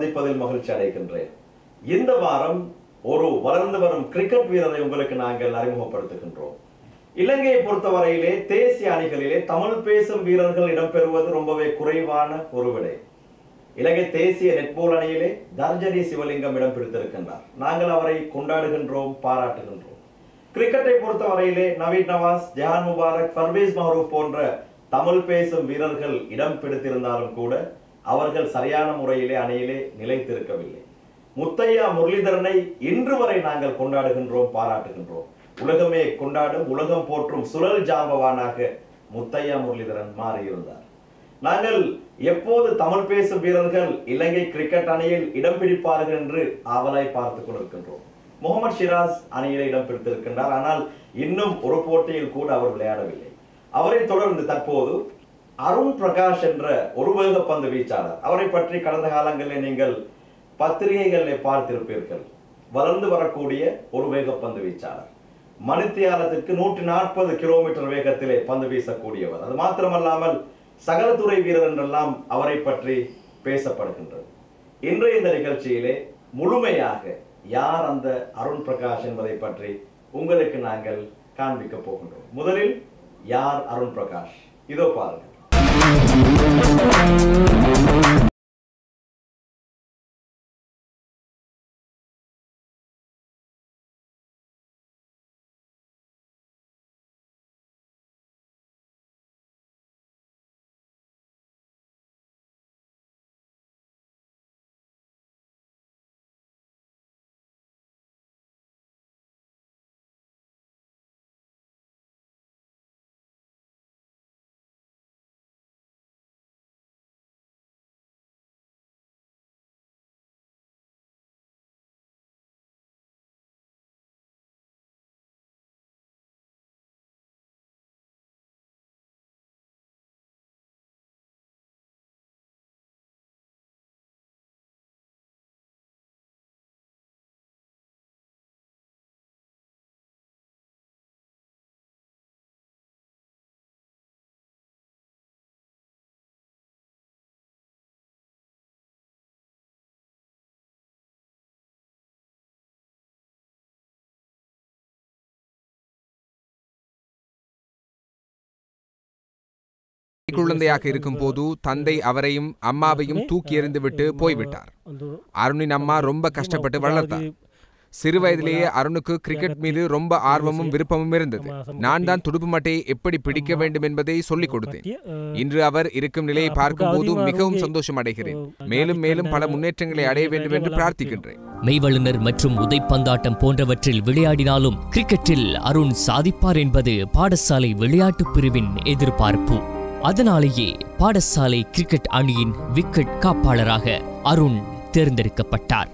சந்திப்பதில் மகிழ்ச்சி அடைகின்றேன் இந்த வாரம் ஒரு வளர்ந்து வரும் கிரிக்கெட் வீரரை உங்களுக்கு நாங்கள் அறிமுகப்படுத்துகின்றோம் இலங்கையை பொறுத்தவரையிலே தேசிய அணிகளிலே தமிழ் பேசும் வீரர்கள் இடம்பெறுவது ரொம்பவே குறைவான ஒரு விடை இலங்கை தேசிய நெட்போல் அணியிலே தர்ஜரி சிவலிங்கம் இடம் பிடித்திருக்கின்றார் நாங்கள் அவரை கொண்டாடுகின்றோம் பாராட்டுகின்றோம் கிரிக்கெட்டை பொறுத்தவரையிலே நவீன் நவாஸ் ஜஹான் முபாரக் பர்வேஸ் மஹரூப் போன்ற தமிழ் பேசும் வீரர்கள் இடம் பிடித்திருந்தாலும் கூட அவர்கள் சரியான முறையிலே அணியிலே நிலைத்திருக்கவில்லை முத்தையா முரளிதரனை இன்று வரை நாங்கள் கொண்டாடுகின்றோம் பாராட்டுகின்றோம் உலகமே கொண்டாடும் உலகம் போற்றும் சுழல் ஜாம்பவானாக முத்தையா முரளிதரன் மாறியிருந்தார் நாங்கள் எப்போது தமிழ் பேசும் வீரர்கள் இலங்கை கிரிக்கெட் அணியில் இடம் பிடிப்பார்கள் என்று ஆவலாய் பார்த்துக் கொண்டிருக்கின்றோம் முகமது ஷிராஸ் அணியில் இடம் பிடித்திருக்கின்றார் ஆனால் இன்னும் ஒரு போட்டியில் கூட அவர் விளையாடவில்லை அவரை தொடர்ந்து தற்போது அருண் பிரகாஷ் என்ற ஒரு வேகப்பந்து வீச்சாளர் அவரை பற்றி கடந்த காலங்களில் நீங்கள் பத்திரிகைகளில் பார்த்திருப்பீர்கள் வளர்ந்து வரக்கூடிய ஒரு வேகப்பந்து வீச்சாளர் மணித்தியாலத்திற்கு நூற்றி நாற்பது கிலோமீட்டர் வேகத்திலே பந்து வீசக்கூடியவர் அது மாத்திரமல்லாமல் சகலத்துறை வீரர் என்றெல்லாம் அவரை பற்றி பேசப்படுகின்றது இன்றைய இந்த நிகழ்ச்சியிலே முழுமையாக யார் அந்த அருண் பிரகாஷ் என்பதை பற்றி உங்களுக்கு நாங்கள் காண்பிக்க போகின்றோம் முதலில் யார் அருண் பிரகாஷ் இதோ பாருங்கள் குழந்தையாக இருக்கும்போது தந்தை அவரையும் அம்மாவையும் தூக்கி எறிந்துவிட்டு போய்விட்டார் அருணின் அம்மா ரொம்ப கஷ்டப்பட்டு வளர்த்தார் சிறு வயதிலேயே அருணுக்கு கிரிக்கெட் மீது ரொம்ப ஆர்வமும் விருப்பமும் இருந்தது நான் தான் துடுப்பு மட்டையை எப்படி பிடிக்க வேண்டும் என்பதை சொல்லிக் கொடுத்தேன் இன்று அவர் இருக்கும் நிலையை பார்க்கும்போது மிகவும் சந்தோஷம் அடைகிறேன் மேலும் மேலும் பல முன்னேற்றங்களை அடைய வேண்டும் என்று பிரார்த்திக்கின்றேன் மெய்வல்லுனர் மற்றும் உதைப்பந்தாட்டம் போன்றவற்றில் விளையாடினாலும் கிரிக்கெட்டில் அருண் சாதிப்பார் என்பது பாடசாலை விளையாட்டுப் பிரிவின் எதிர்பார்ப்பு அதனாலேயே பாடசாலை கிரிக்கெட் அணியின் விக்கெட் காப்பாளராக அருண் தேர்ந்தெடுக்கப்பட்டார்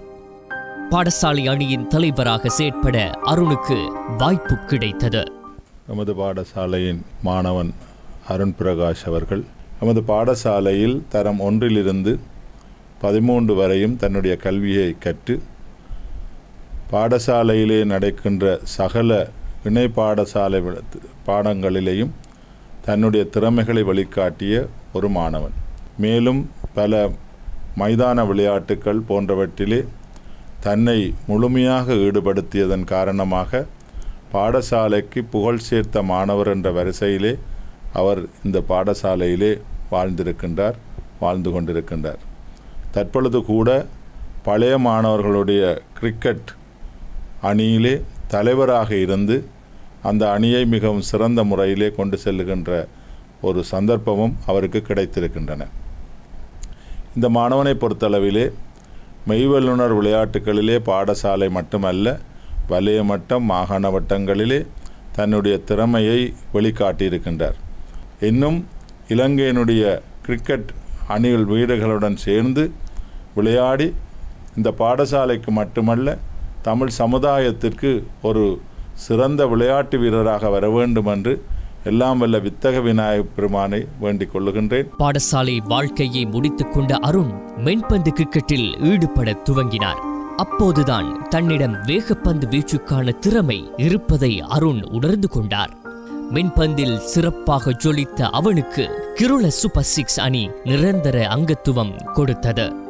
பாடசாலை அணியின் தலைவராக செயற்பட அருணுக்கு வாய்ப்பு கிடைத்தது நமது பாடசாலையின் மாணவன் அருண் பிரகாஷ் அவர்கள் நமது பாடசாலையில் தரம் ஒன்றிலிருந்து பதிமூன்று வரையும் தன்னுடைய கல்வியை கற்று பாடசாலையிலே நடக்கின்ற சகல இணை பாடசாலை விட- பாடங்களிலேயும் தன்னுடைய திறமைகளை வெளிக்காட்டிய ஒரு மாணவன் மேலும் பல மைதான விளையாட்டுக்கள் போன்றவற்றிலே தன்னை முழுமையாக ஈடுபடுத்தியதன் காரணமாக பாடசாலைக்கு புகழ் சேர்த்த மாணவர் என்ற வரிசையிலே அவர் இந்த பாடசாலையிலே வாழ்ந்திருக்கின்றார் வாழ்ந்து கொண்டிருக்கின்றார் தற்பொழுது கூட பழைய மாணவர்களுடைய கிரிக்கெட் அணியிலே தலைவராக இருந்து அந்த அணியை மிகவும் சிறந்த முறையிலே கொண்டு செல்லுகின்ற ஒரு சந்தர்ப்பமும் அவருக்கு கிடைத்திருக்கின்றன இந்த மாணவனை பொறுத்தளவிலே மெய்வல்லுனர் விளையாட்டுகளிலே பாடசாலை மட்டுமல்ல வலய மட்டம் மாகாண வட்டங்களிலே தன்னுடைய திறமையை வெளிக்காட்டியிருக்கின்றார் இன்னும் இலங்கையினுடைய கிரிக்கெட் அணிகள் வீரர்களுடன் சேர்ந்து விளையாடி இந்த பாடசாலைக்கு மட்டுமல்ல தமிழ் சமுதாயத்திற்கு ஒரு சிறந்த விளையாட்டு வீரராக வர வேண்டும் என்று எல்லாம் வல்ல வித்தக விநாயகப் பெருமானை வேண்டிக் கொள்ளுகின்றேன் பாடசாலை வாழ்க்கையை முடித்துக் கொண்ட அருண் மென்பந்து கிரிக்கெட்டில் ஈடுபட துவங்கினார் அப்போதுதான் தன்னிடம் வேகப்பந்து வீச்சுக்கான திறமை இருப்பதை அருண் உணர்ந்து கொண்டார் மென்பந்தில் சிறப்பாக ஜொலித்த அவனுக்கு கிருள சூப்பர் சிக்ஸ் அணி நிரந்தர அங்கத்துவம் கொடுத்தது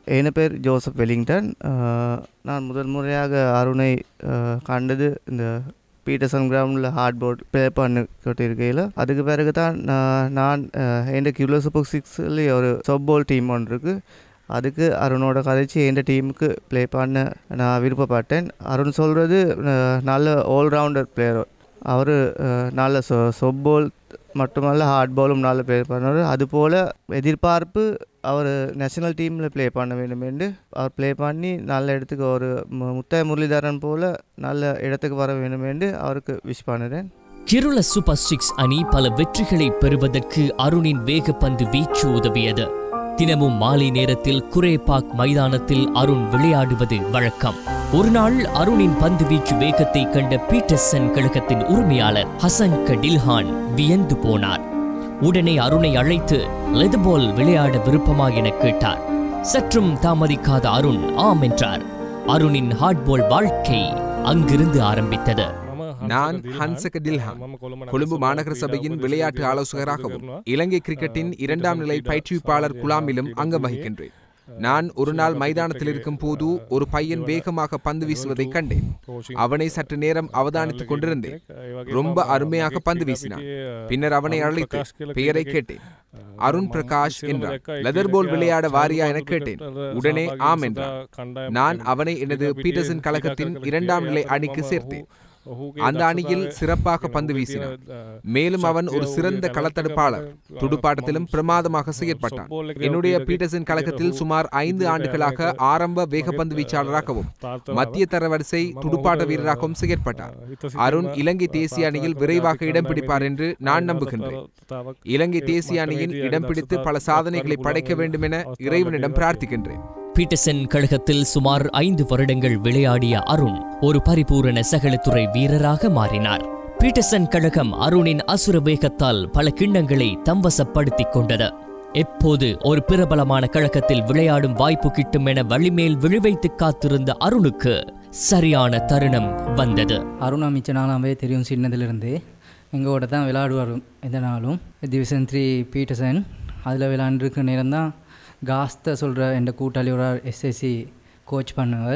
என் பேர் ஜோசப் வெலிங்டன் அஹ், நான் முதல் முறையாக அருணை அஹ், கண்டது இந்த பீட்டர்சன் கிரவுண்டில் ஹார்ட் போர்ட் ப்ளே பண்ணிக்கிட்டு இருக்கையில் அதுக்கு பிறகு தான் நான் நான் அஹ், என் கியூலோ சூப்பர் சிக்ஸில் ஒரு சொப்பால் டீம் ஒன்று இருக்குது அதுக்கு அருணோட கதைச்சு எந்த டீமுக்கு ப்ளே பண்ண நான் விருப்பப்பட்டேன் அருண் சொல்கிறது நல்ல ஆல்ரவுண்டர் பிளேயர் அவர் நல்ல சொ சொப்பால் மட்டுமல்ல ஹார்ட் பாலும் நல்ல ப்ளே பண்ணார் அதுபோல் எதிர்பார்ப்பு அவர் நேஷனல் டீமில் ப்ளே பண்ண வேண்டும் என்று அவர் ப்ளே பண்ணி நல்ல இடத்துக்கு ஒரு மு- முத்தைய முரளிதரன் போல் நல்ல இடத்துக்கு வர வேண்டும் என்று அவருக்கு விஷ் பண்ணுறேன் கிருள சூப்பர் சிக்ஸ் அணி பல வெற்றிகளை பெறுவதற்கு அருணின் வேகப்பந்து வீச்சு உதவியது தினமும் மாலை நேரத்தில் குரேபாக் மைதானத்தில் அருண் விளையாடுவது வழக்கம் ஒருநாள் அருணின் பந்து வீச்சு வேகத்தை கண்ட பீட்டர்சன் கழகத்தின் உரிமையாளர் ஹசன் கடில்ஹான் வியந்து போனார் உடனே அருணை அழைத்து லெதுபால் விளையாட விருப்பமா என கேட்டார் சற்றும் தாமதிக்காத அருண் ஆம் என்றார் அருணின் ஹார்ட்பால் வாழ்க்கை அங்கிருந்து ஆரம்பித்தது நான் ஹன்சக டில்ஹான் கொழும்பு மாநகர சபையின் விளையாட்டு ஆலோசகராகவும் இலங்கை கிரிக்கெட்டின் இரண்டாம் நிலை பயிற்றுவிப்பாளர் குழாமிலும் அங்கம் வகிக்கின்றேன் நான் ஒரு நாள் மைதானத்தில் இருக்கும் போது ஒரு பையன் வேகமாக பந்து வீசுவதை கண்டேன் அவனை சற்று நேரம் அவதானித்துக் கொண்டிருந்தேன் ரொம்ப அருமையாக பந்து வீசினான் பின்னர் அவனை அழைத்து பெயரை கேட்டேன் அருண் பிரகாஷ் என்றார் லெதர் போல் விளையாட வாரியா என கேட்டேன் உடனே ஆம் என்றார் நான் அவனை எனது பீட்டர்சன் கழகத்தின் இரண்டாம் நிலை அணிக்கு சேர்த்தேன் அந்த அணியில் சிறப்பாக பந்து வீசினான் மேலும் அவன் ஒரு சிறந்த களத்தடுப்பாளர் துடுப்பாட்டத்திலும் பிரமாதமாக செயற்பட்டான் என்னுடைய பீட்டர்சன் கழகத்தில் சுமார் ஐந்து ஆண்டுகளாக ஆரம்ப வேகப்பந்து வீச்சாளராகவும் மத்திய தர வரிசை துடுப்பாட்ட வீரராகவும் செயற்பட்டார் அருண் இலங்கை தேசிய அணியில் விரைவாக இடம் பிடிப்பார் என்று நான் நம்புகின்றேன் இலங்கை தேசிய அணியின் இடம் பிடித்து பல சாதனைகளை படைக்க வேண்டும் என இறைவனிடம் பிரார்த்திக்கின்றேன் பீட்டர்சன் கழகத்தில் சுமார் ஐந்து வருடங்கள் விளையாடிய அருண் ஒரு பரிபூரண சகலத்துறை வீரராக மாறினார் பீட்டர்சன் கழகம் அருணின் அசுர வேகத்தால் பல கிண்ணங்களை தம்வசப்படுத்திக் கொண்டது எப்போது ஒரு பிரபலமான கழகத்தில் விளையாடும் வாய்ப்பு கிட்டும் என வழிமேல் விழிவைத்து காத்திருந்த அருணுக்கு சரியான தருணம் வந்தது அருணா மிச்ச நாளாவே தெரியும் சின்னதுலேருந்து எங்களோட தான் விளையாடுவார் எந்த நாளும் டிவிஷன் த்ரீ பீட்டர்சன் அதில் விளையாண்டுருக்க நேரம் தான் காஸ்த சொல்கிற என் கூட்டாளியோட எஸ்எஸ்சி கோச் பண்ணுவார்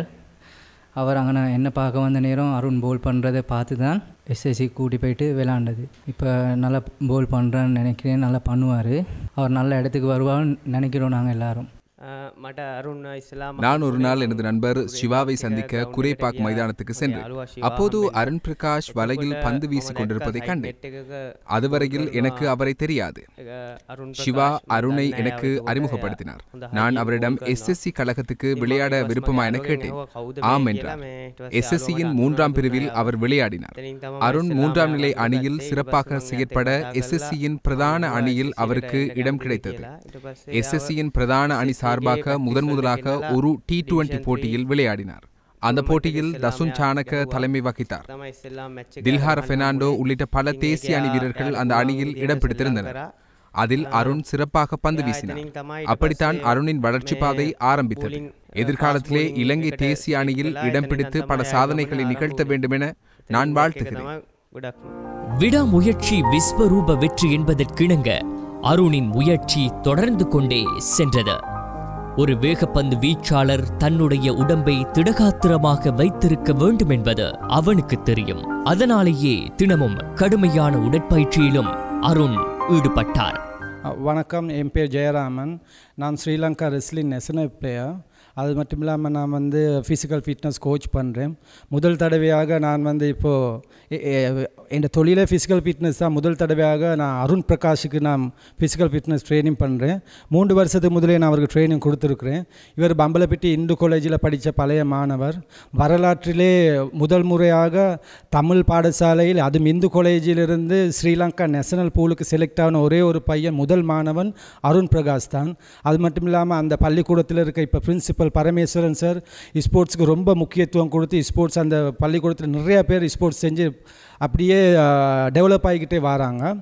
அவர் அங்கே என்ன பார்க்க வந்த நேரம் அருண் போல் பண்ணுறதை பார்த்து தான் எஸ்எஸ்சி கூட்டி போயிட்டு விளாண்டது இப்போ நல்லா போல் பண்ணுறேன்னு நினைக்கிறேன் நல்லா பண்ணுவார் அவர் நல்ல இடத்துக்கு வருவார்னு நினைக்கிறோம் நாங்கள் எல்லாரும் මට අරුණ ඉස්ලාම நான் ஒரு நாள் எனது நண்பர் சிவாவை சந்திக்க குரேபாக் மைதானத்துக்கு சென்றேன் அப்போது அருண் பிரகாஷ் வலையில் பந்து வீசிக் கொண்டிருப்பதை கண்டேன் அதுவரையில் எனக்கு அவரை தெரியாது சிவா அருணை எனக்கு அறிமுகப்படுத்தினார் நான் அவரிடம் எஸ்எஸ்சி கழகத்துக்கு விளையாட விருப்பமா என கேட்டேன் ஆம் என்றார் எஸ்எஸ்சியின் மூன்றாம் பிரிவில் அவர் விளையாடினார் அருண் மூன்றாம் நிலை அணியில் சிறப்பாக செயற்பட எஸ்எஸ்சியின் பிரதான அணியில் அவருக்கு இடம் கிடைத்தது எஸ்எஸ்சியின் பிரதான அணி சார்பாக முதன் முதலாக ஒரு டி டுவெண்டி போட்டியில் விளையாடினார் அந்த போட்டியில் தசுன் சாணக்க தலைமை வகித்தார் தில்ஹார பெர்னாண்டோ உள்ளிட்ட பல தேசிய அணி வீரர்கள் அந்த அணியில் இடம் பிடித்திருந்தனர் அதில் அருண் சிறப்பாக பந்து வீசினார் அப்படித்தான் அருணின் வளர்ச்சி பாதை ஆரம்பித்தது எதிர்காலத்திலே இலங்கை தேசிய அணியில் இடம் பிடித்து பல சாதனைகளை நிகழ்த்த வேண்டுமென நான் வாழ்த்துகிறேன் விடாமுயற்சி விஸ்வரூப வெற்றி என்பதற்கிணங்க அருணின் முயற்சி தொடர்ந்து கொண்டே சென்றது ஒரு வேகப்பந்து வீச்சாளர் தன்னுடைய உடம்பை திடகாத்திரமாக வைத்திருக்க வேண்டும் என்பது அவனுக்கு தெரியும் அதனாலேயே தினமும் கடுமையான உடற்பயிற்சியிலும் அருண் ஈடுபட்டார் வணக்கம் என் பேர் ஜெயராமன் நான் ஸ்ரீலங்கா ரெஸ்லிங் நேஷனல் பிளேயர் அது மட்டும் இல்லாமல் நான் வந்து ஃபிசிக்கல் ஃபிட்னஸ் கோச் பண்ணுறேன் முதல் தடவையாக நான் வந்து இப்போது என் தொழிலே ஃபிசிக்கல் ஃபிட்னஸ் தான் முதல் தடவையாக நான் அருண் பிரகாஷுக்கு நான் ஃபிசிக்கல் ஃபிட்னஸ் ட்ரைனிங் பண்ணுறேன் மூன்று வருஷத்துக்கு முதலே நான் அவருக்கு ட்ரைனிங் கொடுத்துருக்குறேன் இவர் பம்பலப்பட்டி இந்து காலேஜில் படித்த பழைய மாணவர் வரலாற்றிலே முதல் முறையாக தமிழ் பாடசாலையில் அதுவும் இந்து காலேஜிலிருந்து ஸ்ரீலங்கா நேஷனல் பூலுக்கு செலக்ட் ஆன ஒரே ஒரு பையன் முதல் மாணவன் அருண் பிரகாஷ் தான் அது மட்டும் இல்லாமல் அந்த பள்ளிக்கூடத்தில் இருக்க இப்போ பிரின்சிபல் பரமேஸ்வரன் சார் ஸ்போர்ட்ஸுக்கு ரொம்ப முக்கியத்துவம் கொடுத்து ஸ்போர்ட்ஸ் அந்த பள்ளிக்கூடத்தில் நிறைய பேர் ஸ்போர்ட்ஸ் செஞ்சு அப்படியே டெவலப் ஆகிக்கிட்டே வராங்க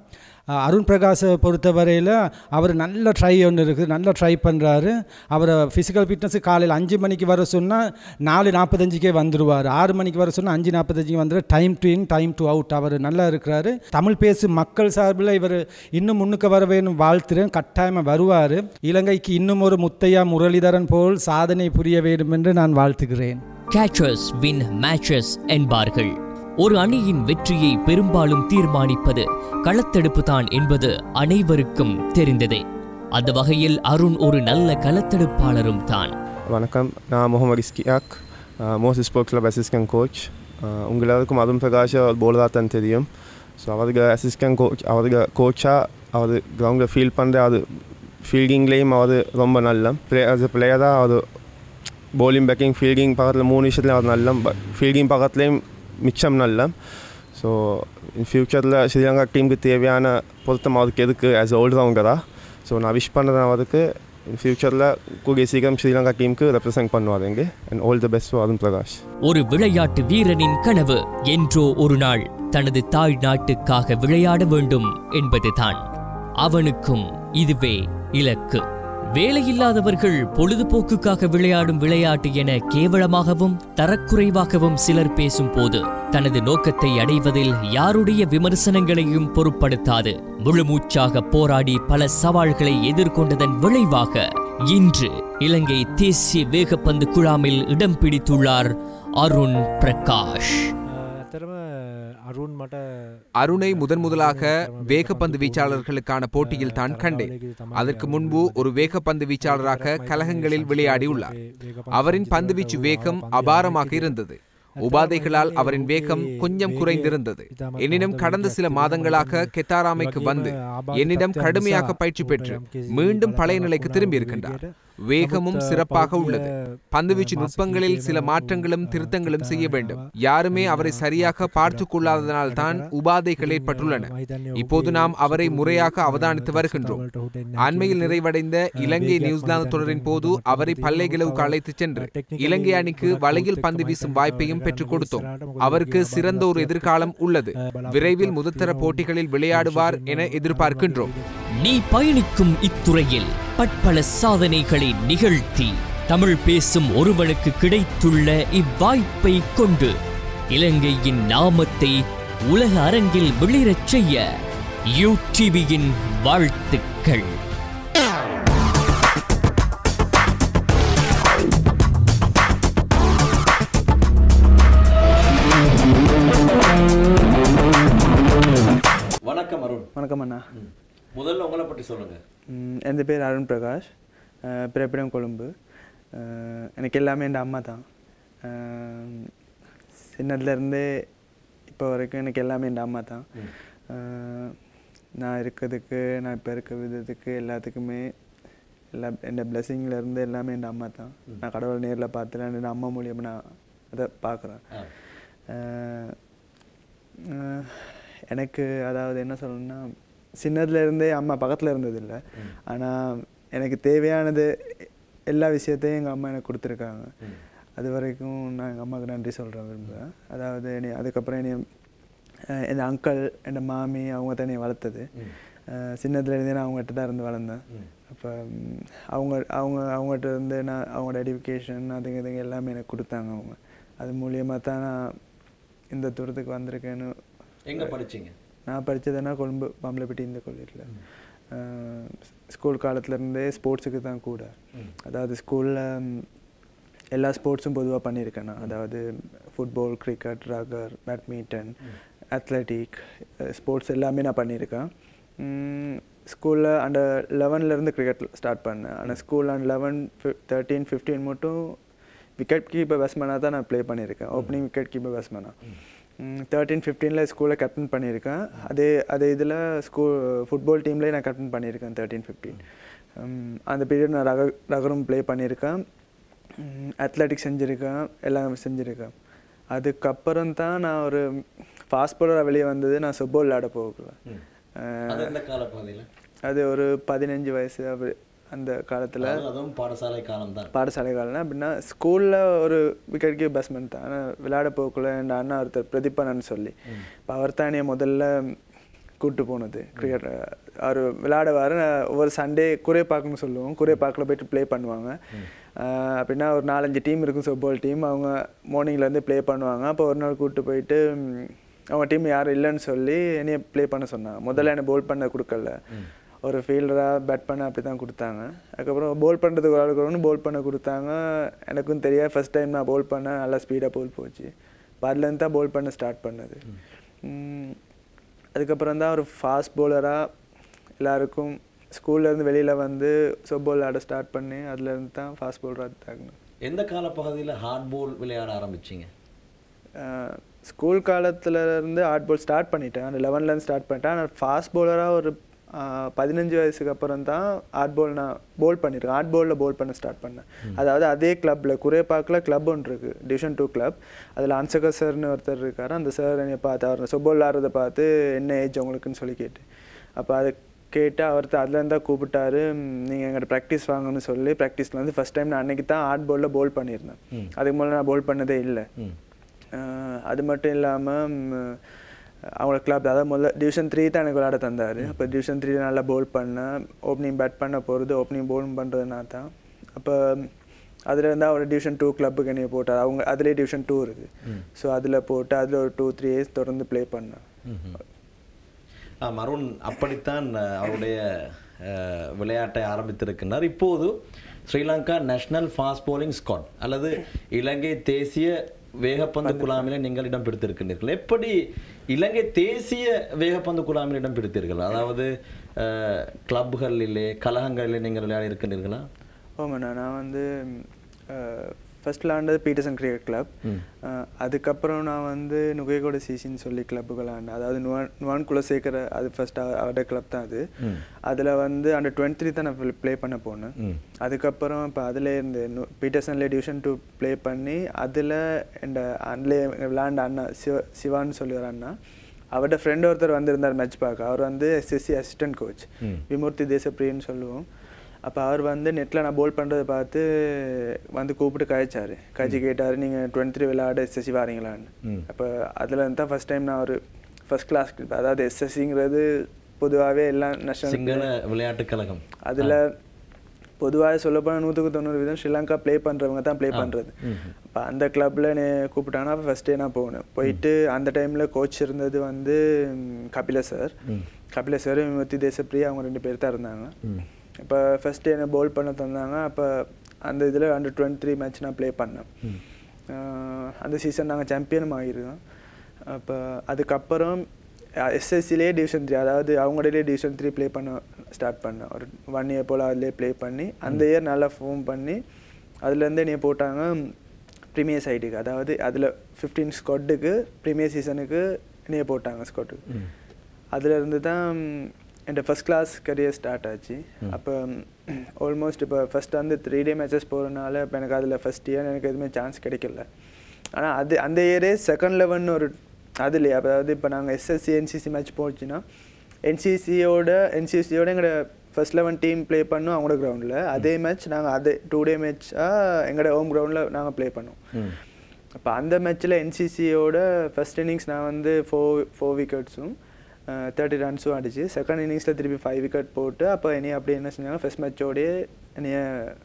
அஹ், அருண் பிரகாஷை பொறுத்தவரையில் அவர் நல்ல ட்ரை ஒன்று இருக்குது நல்லா ட்ரை பண்ணுறாரு அவரை ஃபிசிக்கல் ஃபிட்னஸ் காலையில் அஞ்சு மணிக்கு வர சொன்னால் நாலு நாற்பத்தஞ்சுக்கே வந்துடுவார் ஆறு மணிக்கு வர சொன்னால் அஞ்சு நாற்பத்தஞ்சுக்கு வந்துடு time to in time to out அவர் நல்லா இருக்கிறாரு தமிழ் பேசும் மக்கள் சார்பில் இவர் இன்னும் முன்னுக்கு வர வேணும் வாழ்த்துறேன் கட்டாயமாக வருவார் இலங்கைக்கு இன்னும் ஒரு முத்தையா முரளிதரன் போல் சாதனை புரிய வேண்டும் என்று நான் வாழ்த்துகிறேன் கேச்சர்ஸ் வின் மேட்சஸ் என்பார்கள் ஒரு அணியின் வெற்றியை பெரும்பாலும் தீர்மானிப்பது களத்தெடுப்பு தான் என்பது அனைவருக்கும் தெரிந்ததே அந்த வகையில் அருண் ஒரு நல்ல களத்தெடுப்பாளரும் தான் வணக்கம் நான் முகமது இஸ்கியாக் மோஸ் ஸ்போர்ட்ஸ் கிளப் அசிஸ்டன்ட் கோச் உங்கள் எல்லாருக்கும் அருண் பிரகாஷ் அவர் போலராக தான் தெரியும் ஸோ அவருக்கு அசிஸ்டன்ட் கோச் அவருக்கு கோச்சாக அவர் கிரவுண்டில் ஃபீல் பண்ணுற அது ஃபீல்டிங்லேயும் அவர் ரொம்ப நல்ல பிளே ஆஸ் எ பிளேயராக அவர் bowling பேக்கிங் ஃபீல்டிங் பக்கத்தில் மூணு விஷயத்துலையும் அவர் நல்ல பட் ஃபீல்டிங் பக்கத்துலேயும் மிச்சம் நல்ல ஸோ இன் ஃப்யூச்சரில் ஸ்ரீலங்கா டீமுக்கு தேவையான பொருத்தம் அவருக்கு எதுக்கு ஆஸ் ஆல்ரவுண்டராக ஸோ நான் விஷ் பண்ணுறது அவருக்கு இன் ஃப்யூச்சரில் கூடிய சீக்கிரம் ஸ்ரீலங்கா டீமுக்கு ரெப்ரசென்ட் பண்ணுவார் இங்கே and all the best Arun Prakash ஒரு விளையாட்டு வீரனின் கனவு என்றோ ஒரு நாள் தனது தாய் நாட்டுக்காக விளையாட வேண்டும் என்பதுதான் அவனுக்கும் இதுவே இலக்கு வேலையில்லாதவர்கள் பொழுதுபோக்குக்காக விளையாடும் விளையாட்டு என கேவலமாகவும் தரக்குறைவாகவும் சிலர் பேசும்போது தனது நோக்கத்தை அடைவதில் யாருடைய விமர்சனங்களையும் பொருட்படுத்தாது முழுமூச்சாக போராடி பல சவால்களை எதிர்கொண்டதன் விளைவாக இன்று இலங்கை தேசிய வேகப்பந்து குழாமில் இடம் பிடித்துள்ளார் அருண் பிரகாஷ் ඇතරම අරුන් මට அருணை முதன் முதலாக வேகப்பந்து வீச்சாளர்களுக்கான போட்டியில் தான் கண்டேன் அதற்கு முன்பு ஒரு வேகப்பந்து வீச்சாளராக கலகங்களில் விளையாடியுள்ளார் அவரின் பந்துவீச்சு வேகம் அபாரமாக இருந்தது உபாதைகளால் அவரின் வேகம் கொஞ்சம் குறைந்திருந்தது எனினும் கடந்த சில மாதங்களாக கெத்தாராமைக்கு வந்து என்னிடம் கடுமையாக பயிற்சி பெற்று மீண்டும் பழைய நிலைக்கு திரும்பி இருக்கின்றார் வேகமும் சிறப்பாக உள்ளது பந்துவீச்சு நுட்பங்களில் சில மாற்றங்களும் திருத்தங்களும் செய்ய வேண்டும் யாருமே அவரை சரியாக பார்த்துக் கொள்ளாததனால் தான் உபாதைகள் ஏற்பட்டுள்ளன இப்போது நாம் அவரை முறையாக அவதானித்து வருகின்றோம் அண்மையில் நிறைவடைந்த இலங்கை நியூசிலாந்து தொடரின் போது அவரை பல்லைகிழவுக்கு அழைத்துச் சென்று இலங்கை அணிக்கு வலையில் பந்து வீசும் வாய்ப்பையும் பெற்றுக் கொடுத்தோம் அவருக்கு சிறந்த ஒரு எதிர்காலம் உள்ளது விரைவில் முதற்தர போட்டிகளில் விளையாடுவார் என எதிர்பார்க்கின்றோம் நீ பயணிக்கும் இத்துறையில் பட்பல சாதனைகளை நிகழ்த்தி தமிழ் பேசும் ஒருவனுக்கு கிடைத்துள்ள இவ்வாய்ப்பை கொண்டு இலங்கையின் நாமத்தை உலக அரங்கில் வெளிரச் செய்ய யூடிவியின் வாழ்த்துக்கள் வணக்கம் அருண் வணக்கம் அண்ணா முதல்ல உங்களை பற்றி சொல்லுங்க ம், என் பேர் அருண் பிரகாஷ் அஹ், பிறப்பிடம் கொழும்பு அஹ், எனக்கு எல்லாமே என் அம்மா தான் அஹ், சின்னதுலேருந்தே இப்போ வரைக்கும் எனக்கு எல்லாமே என் அம்மா தான் அஹ், நான் இருக்கிறதுக்கு நான் இப்போ இருக்க விதத்துக்கு எல்லாத்துக்குமே எல்லா என் பிளெஸிங்லேருந்து எல்லாமே என் அம்மா தான் நான் கடவுள் நேரில் பார்த்துல என் அம்மா மூலியமாக நான் அதை பார்க்குறேன் எனக்கு அதாவது என்ன சொல்லணும்னா சின்னதுல இருந்தே அம்மா பக்கத்தில் இருந்ததில்லை ஆனால் எனக்கு தேவையானது எல்லா விஷயத்தையும் எங்கள் அம்மா எனக்கு கொடுத்துருக்காங்க அது வரைக்கும் நான் எங்கள் அம்மாவுக்கு நன்றி சொல்கிறேன் விரும்புகிறேன் அதாவது என்னை அதுக்கப்புறம் என்னை அஹ் என் அங்கிள் என் மாமி அவங்க தான் என்னை வளர்த்தது அஹ் சின்னதுலேருந்தே நான் அவங்ககிட்ட தான் இருந்து வளர்ந்தேன் அப்போ ம், அவங்க அவங்க அவங்ககிட்ட இருந்து நான் அவங்களோட எடுக்கேஷன் அதுங்க இதுங்க எல்லாமே எனக்கு கொடுத்தாங்க அவங்க அது மூலியமாக தான் நான் இந்த தூரத்துக்கு வந்திருக்கேன்னு எங்க படிச்சீங்க நான் படித்ததுன்னா கொழும்பு பாம்பலப்பட்டி இந்த காலேஜில் ஸ்கூல் காலத்துலேருந்தே ஸ்போர்ட்ஸுக்கு தான் கூட அதாவது ஸ்கூலில் எல்லா ஸ்போர்ட்ஸும் பொதுவாக பண்ணியிருக்கேன் நான் அதாவது football cricket rugger badminton athletic sports எல்லாமே நான் பண்ணியிருக்கேன் ஸ்கூலில் அந்த லெவன்லேருந்து கிரிக்கெட் ஸ்டார்ட் பண்ணேன் ஆனால் school and eleven thirteen fifteen மட்டும் விக்கெட் கீப்பர் பேட்ஸ்மேனாக தான் நான் ப்ளே பண்ணியிருக்கேன் ஓப்பனிங் விக்கெட் கீப்பர் பேட்ஸ்மேனாக தேர்ட்டீன் ஃபிஃப்டீனில் ஸ்கூலில் கேப்டன் பண்ணியிருக்கேன் அதே அதே இதில் ஸ்கூல் ஃபுட்பால் டீம்லேயே நான் கேப்டன் பண்ணியிருக்கேன் தேர்ட்டீன் ஃபிஃப்டீன் அந்த பீரியட் நான் ரக ரகரும் ப்ளே பண்ணியிருக்கேன் அத்லட்டிக் செஞ்சுருக்கேன் எல்லாம் செஞ்சுருக்கேன் அதுக்கப்புறம் தான் நான் ஒரு ஃபாஸ்ட் பவுலராக வெளியே வந்தது நான் ஃபுட்பால் விளையாட போகல அது எந்த காலப்பகுதியில் அது ஒரு பதினஞ்சு வயசு அப்படி அந்த காலத்தில் அதுவும் பாடசாலை காலம் தான் பாடசாலை காலம்னா அப்படின்னா ஸ்கூலில் ஒரு விக்கெட் கீப் பேட்ஸ்மேன் தான் ஆனால் விளையாட போகக்குள்ள என் அண்ணா ஒருத்தர் பிரதீபனன் சொல்லி இப்போ அவர் தான் என்னைய முதல்ல கூப்பிட்டு போனது கிரிக்கெட் அவர் விளையாட வர ஒவ்வொரு சண்டே குரே பார்க்கணும்னு சொல்லுவோம் குரே பார்க்கில் போயிட்டு ப்ளே பண்ணுவாங்க ஆஹ் அப்படின்னா ஒரு நாலஞ்சு டீம் இருக்கும் ஃபுட்பால் டீம் அவங்க மார்னிங்லேருந்து ப்ளே பண்ணுவாங்க அப்போ ஒரு நாள் கூப்பிட்டு போயிட்டு ம், அவங்க டீம் யாரும் இல்லைன்னு சொல்லி என்னைய ப்ளே பண்ண சொன்னாங்க முதல்ல என்னை போல் பண்ண கொடுக்கல ஒரு ஃபீல்டராக பேட் பண்ண அப்படி தான் கொடுத்தாங்க அதுக்கப்புறம் போல் பண்ணுறதுக்கு ஒரு ஆளுக்கு போல் பண்ண கொடுத்தாங்க எனக்கும் தெரியாது ஃபர்ஸ்ட் டைம் நான் போல் பண்ணேன் நல்லா ஸ்பீடாக போல் போச்சு அப்ப அதுலேருந்து தான் போல் பண்ண ஸ்டார்ட் பண்ணது ம், அதுக்கப்புறம் தான் ஒரு ஃபாஸ்ட் bowler-ஆ எல்லாருக்கும் ஸ்கூல்லேருந்து வெளியில் வந்து சொப்போல் ஆட ஸ்டார்ட் பண்ணி அதுலேருந்து தான் ஃபாஸ்ட் பவுலராக தாக்கணும் எந்த காலப்பகுதியில் ஹார்ட் பால் விளையாட ஆரம்பிச்சீங்க ஸ்கூல் காலத்துல இருந்து ஹார்ட் பால் ஸ்டார்ட் பண்ணிட்டேன் அந்த லெவன்லேருந்து ஸ்டார்ட் பண்ணிட்டேன் ஆனால் ஃபாஸ்ட் பவுலராக ஒரு ஆஹ், பதினஞ்சு வயசுக்கு அப்புறம் தான் ஹார்ட் பால் நான் போல் பண்ணியிருக்கேன் ஹார்ட் பாலில் போல் பண்ண ஸ்டார்ட் பண்ணேன் அதாவது அதே கிளப்பில் குரேபாக்கில் கிளப் ஒன்று இருக்குது டிவிஷன் டூ கிளப் அதில் அன்சகர் சார்னு ஒருத்தர் இருக்கார் அந்த சார் என்னை பார்த்து அவர் சொப்போல் ஆடுறதை பார்த்து என்ன ஏஜ் உங்களுக்குன்னு சொல்லி கேட்டு அப்போ அதை கேட்டு அவர்த்த அதுலேருந்து தான் கூப்பிட்டாரு நீங்கள் எங்கிட்ட ப்ராக்டிஸ் வாங்கன்னு சொல்லி ப்ராக்டிஸில் வந்து ஃபஸ்ட் டைம் நான் அன்னைக்கு தான் ஹார்ட் பாலில் போல் பண்ணியிருந்தேன் அதுக்கு முதல்ல நான் போல் பண்ணதே இல்லை ஆஹ் அது மட்டும் இல்லாமல் அவங்களோட கிளப் அதாவது முதல்ல டிவிஷன் த்ரீ தான் எனக்கு விளையாட தந்தார் அப்போ டிவிஷன் த்ரீ நல்லா போல் பண்ணேன் ஓப்பனிங் பேட் பண்ண போகிறது ஓப்பனிங் போல் பண்ணுறது நான் தான் அப்போ அதில் இருந்து அவர் டிவிஷன் டூ கிளப்புக்கு என்னைய போட்டார் அவங்க அதுலேயே டிவிஷன் டூ இருக்குது ஸோ அதில் போட்டு அதில் ஒரு டூ த்ரீ இயர்ஸ் தொடர்ந்து ப்ளே பண்ணேன் ஆம், அருண் அப்படித்தான் அஹ், அவருடைய அஹ், விளையாட்டை ஆரம்பித்திருக்கின்றார் இப்போது Sri Lanka national fast bowling squad அல்லது இலங்கை தேசிய வேகப்பந்து குழாமில் நீங்கள் இடம் பிடித்திருக்கின்றீர்கள் எப்படி இலங்கை தேசிய வேகப்பந்து குழாமில் இடம் பிடித்தீர்கள் அதாவது அஹ், கிளப்புகளிலே கழகங்களிலே நீங்கள் விளையாடி இருக்கின்றீர்களா ஆமாண்ணா நான் வந்து ஃபர்ஸ்ட் விளாண்டது பீட்டர்சன் கிரிக்கெட் கிளப் அதுக்கப்புறம் நான் வந்து நுகைகோட சிசின்னு சொல்லி கிளப்பு விளாண்டேன் அதாவது நுவான் நுவான் குலசேகர அது ஃபர்ஸ்ட் அவரோட கிளப் தான் அது அதில் வந்து அண்டர் டுவெண்ட்டி த்ரீ தான் நான் ப்ளே பண்ண போனேன் அதுக்கப்புறம் இப்போ அதில் இருந்து பீட்டர்சன்ல டிவிஷன் டூ ப்ளே பண்ணி அதில் என் அதில் விளாண்ட அண்ணா சிவ சிவான்னு சொல்லி ஒரு அண்ணா அவரோட ஃப்ரெண்ட் ஒருத்தர் வந்திருந்தார் மேட்ச் பார்க்க அவர் வந்து எஸ்எஸ்சி அசிஸ்டன்ட் கோச் விமூர்த்தி தேசப்பிரியன்னு சொல்லுவோம் அப்போ அவர் வந்து நெட்டில் நான் போல் பண்ணுறதை பார்த்து வந்து கூப்பிட்டு கழிச்சாரு கழிச்சு கேட்டார் நீங்கள் டுவெண்ட்டி த்ரீ விளையாட எஸ்எஸ்சி வாரீங்களான்னு அப்போ அதில் இருந்து தான் ஃபஸ்ட் டைம் நான் ஒரு ஃபர்ஸ்ட் கிளாஸ் அதாவது எஸ்எஸ்சிங்கிறது பொதுவாகவே எல்லாம் சிங்கள நேஷனல் விளையாட்டுக் கழகம் அதில் பொதுவாக சொல்லப்போனால் நூற்றுக்கு தொண்ணூறு வீதம் ஸ்ரீலங்கா ப்ளே பண்ணுறவங்க தான் ப்ளே பண்ணுறது அப்போ அந்த கிளப்பில் என்னை கூப்பிட்டாங்கன்னா அப்போ ஃபஸ்ட்டே நான் போனேன் போயிட்டு அந்த டைமில் கோச் இருந்தது வந்து ம், கபில சார் கபில சார் விமூர்த்தி தேசப்பிரியா அவங்க ரெண்டு பேர் தான் இருந்தாங்க இப்போ ஃபஸ்ட்டு என்னை பவுல் பண்ண தந்தாங்க அப்போ அந்த இதில் அண்டர் டுவெண்ட்டி த்ரீ மேட்ச் நான் ப்ளே பண்ணேன் ஆஹ் அந்த சீசன் நாங்கள் சாம்பியனும் ஆகிருந்தோம் அப்போ அதுக்கப்புறம் எஸ்எஸ்சிலே டிவிஷன் த்ரீ அதாவது அவங்களே டிவிஷன் த்ரீ ப்ளே பண்ண ஸ்டார்ட் பண்ணேன் ஒரு ஒன் இயர் போல் அதிலே ப்ளே பண்ணி அந்த இயர் நல்லா ஃபோம் பண்ணி அதுலேருந்து என்னைய போட்டாங்க ப்ரீமியர் சைடுக்கு அதாவது அதில் ஃபிஃப்டீன் ஸ்குவாட்டுக்கு ப்ரீமியர் சீசனுக்கு என்னைய போட்டாங்க ஸ்குவாட்டுக்கு அதுல இருந்து தான் என் ஃபஸ்ட் கிளாஸ் கரியர் ஸ்டார்ட் ஆச்சு அப்போ ஆல்மோஸ்ட் இப்போ ஃபஸ்ட் வந்து த்ரீ டே மேட்சஸ் போகிறனால இப்போ எனக்கு அதில் ஃபஸ்ட் இயர் எனக்கு எதுவுமே சான்ஸ் கிடைக்கல ஆனால் அது அந்த இயரே செகண்ட் லெவன் ஒரு அதுலையே அதாவது இப்போ நாங்கள் எஸ்எஸ்சி என்சிசி மேட்ச் போச்சுன்னா என்சிசியோட என்சிசியோட எங்களோட ஃபர்ஸ்ட் லெவன் டீம் ப்ளே பண்ணோம் அவங்களோட கிரவுண்டில் அதே மேட்ச் நாங்கள் அதே டூ டே மேட்சாக எங்களோட ஹோம் கிரவுண்டில் நாங்கள் ப்ளே பண்ணோம் அப்போ அந்த மேட்ச்சில் என்சிசியோட ஃபர்ஸ்ட் இன்னிங்ஸ் நான் வந்து ஃபோர் ஃபோர் விக்கெட்ஸும் தேர்ட்டி ரன்ஸும் அடிச்சு செகண்ட் இன்னிங்ஸில் திருப்பி ஃபைவ் விக்கெட் போட்டு அப்போ என்னைய அப்படி என்ன செஞ்சாங்க ஃபர்ஸ்ட் மேட்சோடயே என்னைய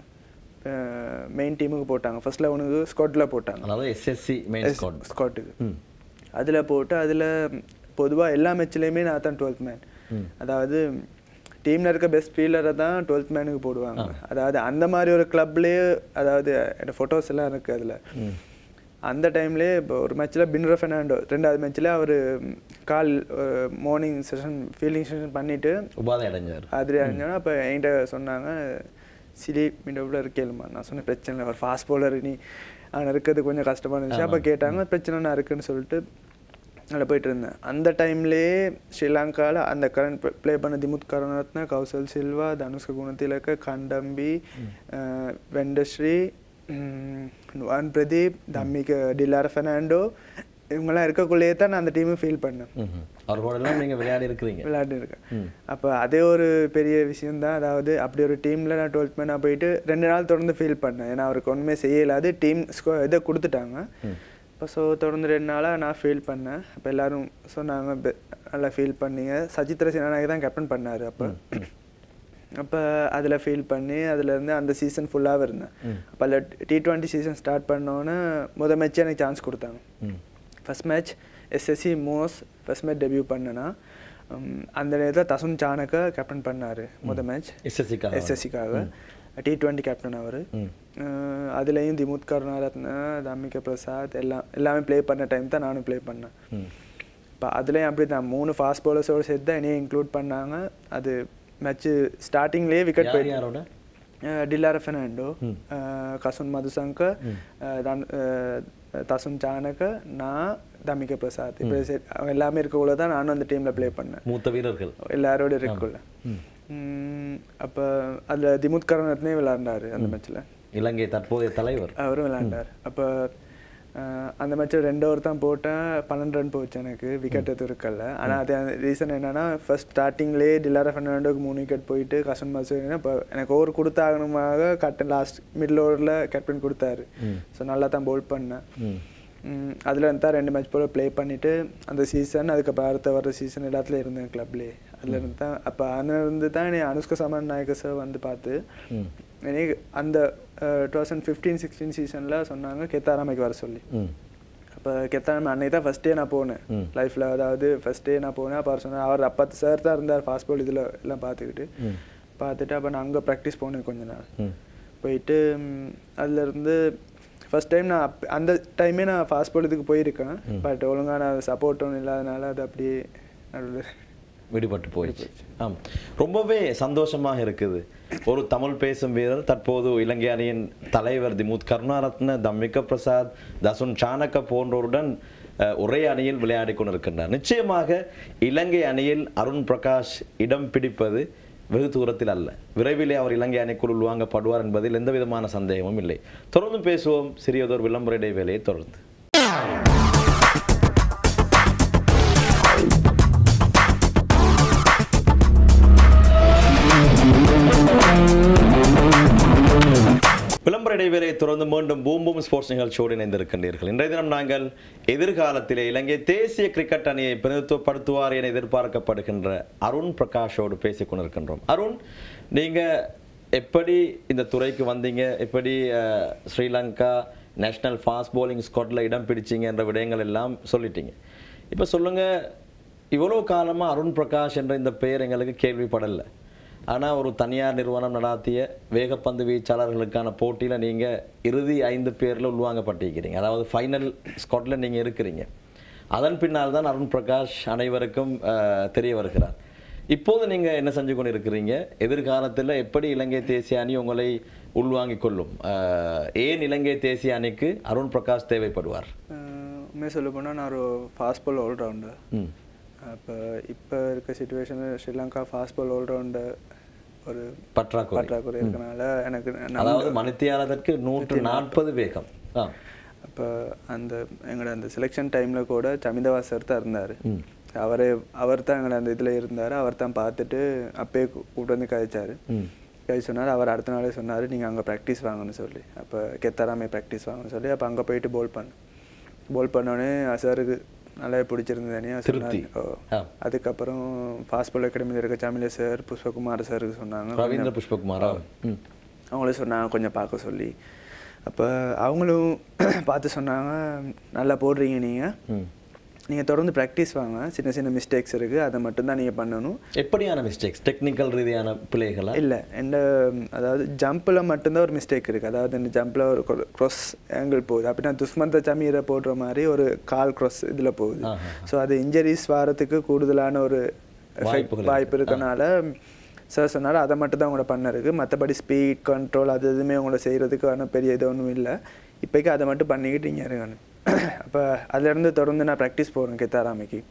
மெயின் டீமுக்கு போட்டாங்க ஃபர்ஸ்ட் லெவனுக்கு ஸ்காட்டில் போட்டாங்க அதாவது எஸ்எஸ்சி மெயின் ஸ்குவாட் ஸ்காட்டுக்கு அதில் போட்டு அதில் பொதுவாக எல்லா மேட்ச்லேயுமே நான் தான் டுவெல்த் மேன் அதாவது டீமில் இருக்க பெஸ்ட் ஃபீல்டரை தான் டுவெல்த் மேனுக்கு போடுவாங்க அதாவது அந்த மாதிரி ஒரு கிளப்லேயே அதாவது என்னோட ஃபோட்டோஸ் எல்லாம் இருக்குது அதில் அந்த டைம்லேயே இப்போ ஒரு மேட்ச்சில் பின்ரோ ஃபெர்னாண்டோ ரெண்டாவது மேட்ச்சில் அவர் கால் மார்னிங் செஷன் ஃபீல்டிங் செஷன் பண்ணிவிட்டு உபாதை அடைஞ்சார் அது அடைஞ்சோன்னா அப்போ என்கிட்ட சொன்னாங்க சிலி மிண்டோவில் இருக்கேலுமா நான் சொன்னேன் பிரச்சனை இல்லை ஒரு ஃபாஸ்ட் பவுலர் நீ அவன் இருக்கிறது கொஞ்சம் கஷ்டமாக இருந்துச்சு அப்போ கேட்டாங்க பிரச்சனை நான் இருக்குன்னு சொல்லிட்டு அதில் போயிட்டு இருந்தேன் அந்த டைம்லேயே ஸ்ரீலங்காவில் அந்த கரண்ட் ப்ளே பண்ண திமுத் கருணரத்ன கௌசல் சில்வா தனுஷ்க குணத்திலக்க கண்டம்பி அஹ், வெண்டஸ்ரீ உம், நுவான் பிரதீப் தம்மிக டிலார ஃபெர்னாண்டோ இவங்கெல்லாம் இருக்கக்குள்ளேயே தான் நான் அந்த டீமை ஃபீல் பண்ணேன் அவர்களோட எல்லாம் நீங்க விளையாடி இருக்கிறீங்க விளையாண்டு இருக்கேன் அப்போ அதே ஒரு பெரிய விஷயம்தான் அதாவது அப்படி ஒரு டீமில் நான் டுவெல்த் மேனாக போயிட்டு ரெண்டு நாள் தொடர்ந்து ஃபீல் பண்ணேன் ஏன்னா அவருக்கு ஒன்றுமே செய்யலாது டீம் ஸ்கோ இதை கொடுத்துட்டாங்க இப்போ ஸோ தொடர்ந்து ரெண்டு நாளாக நான் ஃபீல் பண்ணேன் அப்போ எல்லோரும் சொன்னாங்க "பெ- நல்லா ஃபீல் பண்ணீங்க சஜித் ரசிகனாக தான் கேப்டன் பண்ணார் அப்போ அப்போ அதில் ஃபீல் பண்ணி அதுலேருந்து அந்த சீசன் ஃபுல்லாகவே இருந்தேன் அப்போ அதில் டி டுவெண்ட்டி சீசன் ஸ்டார்ட் பண்ணோன்னே முத மேட்ச் எனக்கு சான்ஸ் கொடுத்தாங்க ஃபர்ஸ்ட் மேட்ச் எஸ்எஸ்சி மோஸ் ஃபர்ஸ்ட் மேட்ச் டெபியூ பண்ணேன்னா உம், அந்த நேரத்தில் தசுன் சாணக்க கேப்டன் பண்ணார் முத மேட்ச் SSC க்காக. எஸ்எஸ்சிக்காக டி டுவெண்ட்டி கேப்டன் அவர் அதுலேயும் திமுத் கருணாரத்ன தம்மிக பிரசாத் எல்லாம் எல்லாமே ப்ளே பண்ண டைம் தான் நானும் ப்ளே பண்ணேன் இப்போ அதுலேயும் அப்படி தான் மூணு ஃபாஸ்ட் பவுலர்ஸோடு சேர்த்து தான் என்னையும் இன்க்ளூட் பண்ணாங்க அது மேட்ச்சு ஸ்டார்டிங்லேயே விக்கெட் யார் யாரோட? டில்லார ஃபெர்னாண்டோ கசுன் மதுசங்கர் அஹ், தன்- அஹ், தசுன் சாணக்க நான் தமிக பிரசாத் இப்போ சரி அவங்க எல்லாமே இருக்கக்குள்ள தான் நானும் அந்த டீமில் ப்ளே பண்ணேன் மூத்த வீரர்கள் எல்லாரோட இருக்குள்ள அப்போ அதில் திமுத் கருணாரத்னே விளையாண்டாரு அந்த மேட்ச்சில் இலங்கை தற்போதைய தலைவர் அவரும் விளையாண்டார் அப்போ அந்த மேட்ச்சில் ரெண்டு ஓவர் தான் போட்டேன் பன்னெண்டு ரன் போச்சு எனக்கு விக்கெட் எதுவும் இருக்கல ஆனால் அது ரீசன் என்னன்னா ஃபர்ஸ்ட் ஸ்டார்டிங்லேயே டில்லார ஃபெர்னாண்டோக்கு மூணு விக்கெட் போயிட்டு கசன் மாசு இப்போ எனக்கு ஓவர் கொடுத்தாகணுமாக கட்டன் லாஸ்ட் மிடில் ஓவரில் கேப்டன் கொடுத்தாரு ஸோ நல்லா தான் பவுல் பண்ணேன் அதில் இருந்து தான் ரெண்டு மேட்ச் போல் ப்ளே பண்ணிவிட்டு அந்த சீசன் அதுக்கப்புறம் அடுத்த வர சீசன் எல்லாத்துலேயும் இருந்தேன் கிளப்லேயே அதில் இருந்து தான் அப்போ இருந்து தான் நீ அனுஷ்கா சமன் நாயக்க சார் வந்து பார்த்து எனக்கு அந்த டூ தௌசண்ட் ஃபிஃப்டீன் சிக்ஸ்டீன் சீசனில் சொன்னாங்க கெத்தாராமைக்கு வர சொல்லி அப்போ கெத்தாராமை அன்னைக்கு தான் ஃபஸ்ட் டே நான் போனேன் லைஃப்பில் அதாவது ஃபஸ்ட் டே நான் போனேன் அப்போ அவர் சொன்னார் அவர் அப்போ சார் தான் இருந்தார் ஃபாஸ்ட் பால் இதில் எல்லாம் பார்த்துக்கிட்டு பார்த்துட்டு அப்போ நான் அங்கே ப்ராக்டிஸ் போனேன் கொஞ்ச நாள் போயிட்டு ம், அதுலேருந்து ஃபர்ஸ்ட் டைம் நான் அப் அந்த டைமே நான் ஃபாஸ்ட் பால் இதுக்கு போயிருக்கேன் பட் ஒழுங்கான சப்போர்ட் ஒன்றும் இல்லாதனால அது அப்படியே நடுவில் விடுபட்டு போயிடுச்சு ஆம் ரொம்பவே சந்தோஷமாக இருக்குது ஒரு தமிழ் பேசும் வீரர் தற்போது இலங்கை அணியின் தலைவர் திமுத் கருணாரத்ன தம்மிக பிரசாத் தசுன் சாணக்க போன்றோருடன் அஹ், ஒரே அணியில் விளையாடி கொண்டிருக்கின்றார் நிச்சயமாக இலங்கை அணியில் அருண் பிரகாஷ் இடம் பிடிப்பது வெகு தூரத்தில் அல்ல விரைவிலே அவர் இலங்கை அணிக்குள் உள்வாங்கப்படுவார் என்பதில் எந்த விதமான சந்தேகமும் இல்லை தொடர்ந்து பேசுவோம் சிறியதொரு விளம்பர இடைவேளையை தொடர்ந்து விளம்பர இடைவேளையை தொடர்ந்து மீண்டும் பூம் பூம் ஸ்போர்ட்ஸ் நிகழ்ச்சியோடு இணைந்திருக்கின்றீர்கள் இன்றைய தினம் நாங்கள் எதிர்காலத்திலே இலங்கை தேசிய கிரிக்கெட் அணியை பிரதித்துவப்படுத்துவார் என எதிர்பார்க்கப்படுகின்ற அருண் பிரகாஷோடு பேசிக் கொண்டிருக்கின்றோம் அருண் நீங்க எப்படி இந்த துறைக்கு வந்தீங்க எப்படி அஹ், ஸ்ரீலங்கா நேஷனல் ஃபாஸ்ட் bowling ஸ்குவாட்ல இடம் பிடிச்சீங்க என்ற விடயங்கள் எல்லாம் சொல்லிட்டீங்க இப்போ சொல்லுங்க இவ்வளவு காலமா அருண் பிரகாஷ் என்ற இந்த பெயர் எங்களுக்கு கேள்விப்படலை ஆனால் ஒரு தனியார் நிறுவனம் நடாத்திய வேகப்பந்து வீச்சாளர்களுக்கான போட்டியில் நீங்கள் இறுதி ஐந்து பேரில் உள்வாங்கப்பட்டிருக்கிறீங்க அதாவது ஃபைனல் ஸ்குவாட்ல நீங்கள் இருக்கிறீங்க அதன் பின்னால் தான் அருண் பிரகாஷ் அனைவருக்கும் அஹ், தெரிய வருகிறார் இப்போது நீங்கள் என்ன செஞ்சு கொண்டு இருக்கிறீங்க எதிர்காலத்தில் எப்படி இலங்கை தேசிய அணி உங்களை உள்வாங்கிக் கொள்ளும் அஹ், ஏன் இலங்கை தேசிய அணிக்கு அருண் பிரகாஷ் தேவைப்படுவார் உண்மையாக சொல்ல போனால் நான் ஒரு ஃபாஸ்ட் பால் ஆல்ரவுண்டர் ம் அப்போ இப்போ இருக்க சுச்சுவேஷனில் ஸ்ரீலங்கா ஃபாஸ்ட் பால் ஆல்ரவுண்டர் ஒரு பற்றாக்குறை. பற்றாக்குறை இருக்கனால எனக்கு நம்ம- அதாவது மணித்தியாலத்திற்கு நூற்று நாற்பது வேகம் ஆ அப்போ அந்த எங்களோட அந்த செலெக்ஷன் டைமில் கூட சமிதவா சார் தான் இருந்தார் அவரே அவர் தான் எங்களை அந்த இதில் இருந்தார் அவர் தான் பார்த்துட்டு அப்பயே கூ- கூப்பிட்டு வந்து கழிச்சார் கழிச்சு சொன்னார் அவர் அடுத்த நாளே சொன்னார் நீங்கள் அங்கே ப்ராக்டிஸ் வாங்கன்னு சொல்லி அப்போ கெத்தாராமே ப்ராக்டிஸ் வாங்கன்னு சொல்லி அப்போ அங்கே போயிட்டு போல் பண்ணேன் போல் பண்ணோடனே சாருக்கு நல்லா பிடிச்சிருந்ததுனே திருப்தி. ஆ. அதுக்கப்புறம் ஃபாஸ்ட் பால் அகாடமியில் இருக்க சமில சார் புஷ்பகுமார் சாருக்கு சொன்னாங்க ரவீந்திர கொஞ்சம் புஷ்பகுமாரா ம் அவங்களே சொன்னாங்க கொஞ்சம் பார்க்க சொல்லி அப்போ அவங்களும் பார்த்து சொன்னாங்க நல்லா போடுறீங்க நீங்கள் ம் நீங்கள் தொடர்ந்து ப்ராக்டிஸ் வாங்க சின்ன சின்ன மிஸ்டேக்ஸ் இருக்குது அதை மட்டும்தான் நீங்கள் பண்ணணும் எப்படியான மிஸ்டேக்ஸ் டெக்னிக்கல் ரீதியான பிழைகளா இல்லை எந்த அதாவது ஜம்பில் மட்டும்தான் ஒரு மிஸ்டேக் இருக்குது அதாவது இந்த ஜம்பில் ஒரு க்ராஸ் ஆங்கிள் போகுது அப்படின்னா துஷ்மந்த சமீரை போடுற மாதிரி ஒரு கால் க்ராஸ் இதில் போகுது ஸோ அது இன்ஜரிஸ் வரத்துக்கு கூடுதலான ஒரு effect- வாய்ப்புகள் வாய்ப்பு இருக்கனால சார் சொன்னார் அதை மட்டும் தான் உங்களோட பண்ண இருக்கு மற்றபடி ஸ்பீட் கண்ட்ரோல் அது எதுவுமே உங்களை செய்கிறதுக்கான பெரிய இது ஒன்றும் இல்லை இப்போக்கி அதை மட்டும் பண்ணிக்கிட்டு இங்கே இருக்கானு அப்போ அதுலேருந்து தொடர்ந்து நான் ப்ராக்டிஸ் போகிறேன் கித்தாராமைக்கு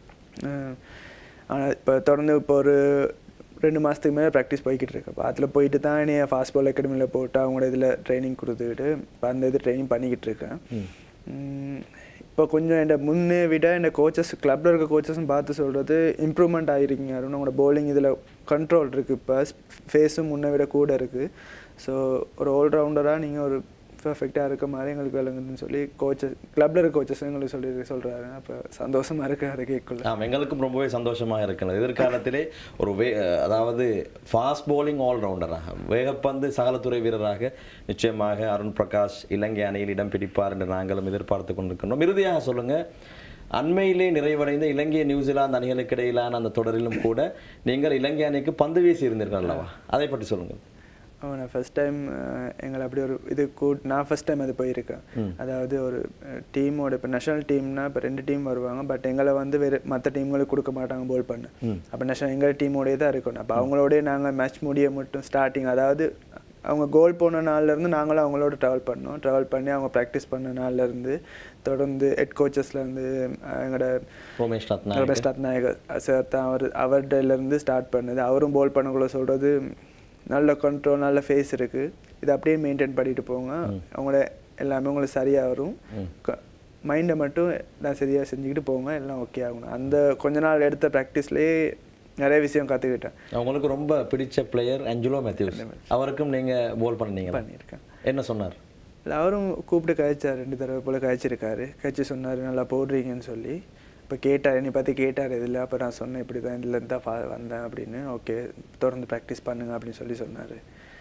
ஆனால் இப்போ தொடர்ந்து இப்போ ஒரு ரெண்டு மாதத்துக்கு மேலே ப்ராக்டிஸ் போய்கிட்டு இருக்கு அப்போ அதில் போயிட்டு தான் நீ ஃபாஸ்ட் பால் அகாடமியில் போட்டு அவங்களோட இதில் ட்ரைனிங் கொடுத்துக்கிட்டு இப்போ அந்த இது ட்ரைனிங் பண்ணிக்கிட்டு இருக்கேன் உம், இப்போ கொஞ்சம் என் முன்னே விட இந்த கோச்சஸ் கிளப்பில் இருக்க கோச்சஸும் பார்த்து சொல்கிறது இம்ப்ரூவ்மெண்ட் ஆகிருக்கீங்க அருண் உங்களோட bowling இதில் கண்ட்ரோல் இருக்குது இப்போ ஃபேஸும் முன்னை விட கூட இருக்குது ஸோ ஒரு ஆல்ரவுண்டராக நீங்கள் ஒரு பர்ஃபெக்டாக இருக்க மாதிரி எங்களுக்கு விளங்குதுன்னு சொல்லி கோச்சஸ் கிளப்பில் இருக்க கோச்சஸ் எங்களுக்கு சொல்லி சொல்கிறாரு அப்போ சந்தோஷமாக இருக்கு அதை கேட்கல ஆம் எங்களுக்கும் ரொம்பவே சந்தோஷமாக இருக்கிறது எதிர்காலத்திலே ஒரு வே அதாவது ஃபாஸ்ட் bowling ஆல்ரவுண்டராக வேகப்பந்து சகலத்துறை வீரராக நிச்சயமாக அருண் பிரகாஷ் இலங்கை அணியில் இடம் பிடிப்பார் என்று நாங்களும் எதிர்பார்த்து கொண்டிருக்கின்றோம் இறுதியாக சொல்லுங்க அண்மையிலே நிறைவடைந்த இலங்கை நியூசிலாந்து அணிகளுக்கு இடையிலான அந்த தொடரிலும் கூட நீங்கள் இலங்கை அணிக்கு பந்து வீசி இருந்தீர்கள் அல்லவா அதை பற்றி சொல்லுங்கள் அவன் நான் ஃபஸ்ட் டைம் எங்களை அப்படி ஒரு இது கூட் நான் ஃபஸ்ட் டைம் அது போயிருக்கேன் ம். அதாவது ஒரு டீமோட இப்போ நேஷனல் டீம்னா இப்போ ரெண்டு டீம் வருவாங்க பட் எங்களை வந்து வேறு மற்ற டீம்களுக்கு கொடுக்க மாட்டாங்க போல் பண்ண ம். அப்போ நேஷனல் எங்கள் டீமோடயே தான் இருக்கணும் அப்போ அவங்களோடய நாங்கள் மேட்ச் முடிய மட்டும் ஸ்டார்டிங் அதாவது அவங்க கோல் போன நாள்லேருந்து நாங்களும் அவங்களோட ட்ராவல் பண்ணோம் ட்ராவல் பண்ணி அவங்க ப்ராக்டிஸ் பண்ண நாள்லேருந்து தொடர்ந்து ஹெட் கோச்சஸ்லேருந்து எங்களோட ரோமேஷ் ரத்னாயக். ரமேஷ் ரத்நாயகர் சார் தான் அவர் அவர்கிட்டலேருந்து ஸ்டார்ட் பண்ணது அவரும் போல் பண்ணக்குள்ள சொல்கிறது நல்ல கண்ட்ரோல் நல்ல ஃபேஸ் இருக்குது இது அப்படியே மெயின்டைன் பண்ணிட்டு போங்க அவங்கள எல்லாமே உங்களுக்கு சரியாக வரும் மைண்டை மட்டும் எல்லாம் சரியாக செஞ்சுக்கிட்டு போங்க எல்லாம் ஓகே ஆகணும் அந்த கொஞ்ச நாள் எடுத்த ப்ராக்டிஸ்லேயே நிறைய விஷயம் கற்றுக்கிட்டேன் உங்களுக்கு ரொம்ப பிடிச்ச பிளேயர் அஞ்சுலோ மேத்யூஸ் அவருக்கும் நீங்க போல் பண்ணீங்க பண்ணியிருக்கேன் என்ன சொன்னார் இல்லை அவரும் கூப்பிட்டு கழிச்சார் ரெண்டு தடவை போல் கழிச்சிருக்காரு கழிச்சு சொன்னார் நல்லா போடுறீங்கன்னு சொல்லி இப்போ கேட்டார் என்னை பார்த்து கேட்டார் இதில் அப்போ நான் சொன்னேன் இப்படி தான் இதில் தான் ஃபா வந்தேன் அப்படின்னு ஓகே தொடர்ந்து ப்ராக்டிஸ் பண்ணுங்க அப்படின்னு சொல்லி சொன்னார்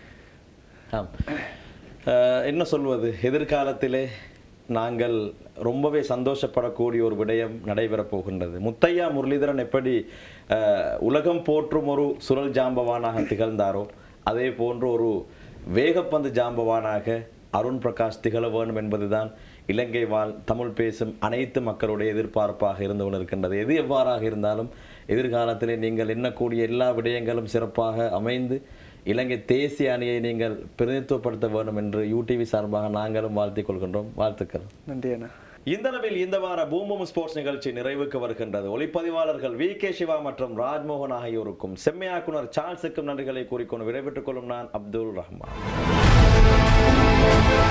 ஆம் அஹ், என்ன சொல்வது எதிர்காலத்திலே நாங்கள் ரொம்பவே சந்தோஷப்படக்கூடிய ஒரு விடயம் நடைபெறப் போகின்றது முத்தையா முரளிதரன் எப்படி அஹ், உலகம் போற்றும் ஒரு சுழல் ஜாம்பவானாக திகழ்ந்தாரோ அதே போன்று ஒரு வேகப்பந்து ஜாம்பவானாக அருண் பிரகாஷ் திகழ வேண்டும் என்பதுதான் இலங்கை வாழ் தமிழ் பேசும் அனைத்து மக்களுடைய எதிர்பார்ப்பாக இருந்து கொண்டிருக்கின்றது எது எவ்வாறாக இருந்தாலும் எதிர்காலத்திலே நீங்கள் எண்ணக்கூடிய எல்லா விடயங்களும் சிறப்பாக அமைந்து இலங்கை தேசிய அணியை நீங்கள் பிரதிநிதித்துவப்படுத்த வேண்டும் என்று யூடிவி சார்பாக நாங்களும் வாழ்த்திக் கொள்கின்றோம் வாழ்த்துக்கள் நன்றி அண்ணா இந்த அளவில் இந்த வார பூமும் ஸ்போர்ட்ஸ் நிகழ்ச்சி நிறைவுக்கு வருகின்றது ஒளிப்பதிவாளர்கள் வி கே சிவா மற்றும் ராஜ்மோகன் ஆகியோருக்கும் செம்மையாக்குனர் சார்ல்ஸுக்கும் நன்றிகளை கூறிக்கொண்டு விடைபெற்றுக் கொள்ளும் நான் அப்துல் ரஹ்மான்